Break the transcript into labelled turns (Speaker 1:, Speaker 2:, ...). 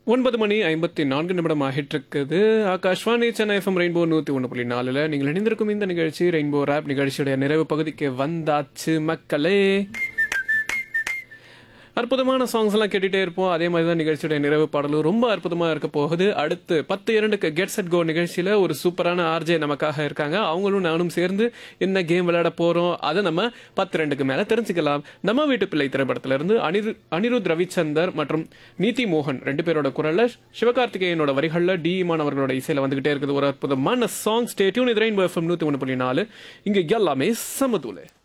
Speaker 1: ஒன்பது மணி ஐம்பத்தி நான்கு நிமிடம் ஆகிட்டிருக்குது ஆகாஷ்வாணி சென்னை எஃப்எம் ரெயின்போ நூற்றி ஒன்று புள்ளி நாலில் நீங்கள் இணைந்திருக்கும் இந்த நிகழ்ச்சி ரெயின்போ ரேப் நிகழ்ச்சியுடைய நிறைவு பகுதிக்கு வந்தாச்சு மக்களே அற்புதமான சாங்ஸ் எல்லாம் கேட்டுட்டே இருப்போம் அதே மாதிரி தான் நிகழ்ச்சியுடைய நிறைவு பாடலும் ரொம்ப அற்புதமாக இருக்க போகுது அடுத்து பத்து இரண்டுக்கு கெட் செட் கோ நிகழ்ச்சியில் ஒரு சூப்பரான ஆர்ஜே நமக்காக இருக்காங்க அவங்களும் நானும் சேர்ந்து என்ன கேம் விளையாட போகிறோம் அதை நம்ம பத்து ரெண்டுக்கு மேலே தெரிஞ்சுக்கலாம் நம்ம வீட்டு பிள்ளை திரைப்படத்திலிருந்து அனிரு அனிருத் ரவிச்சந்தர் மற்றும் நீதி மோகன் ரெண்டு பேரோட குரல்ல சிவகார்த்திகேயனோட வரிகளில் டி இமான் அவர்களோட இசையில் வந்துகிட்டே இருக்குது ஒரு அற்புதமான சாங் ஸ்டேட்யூன் இது ரெயின்போ எஃப்எம் நூற்றி ஒன்று புள்ளி நாலு இங்கே எல்லாமே சமதூலே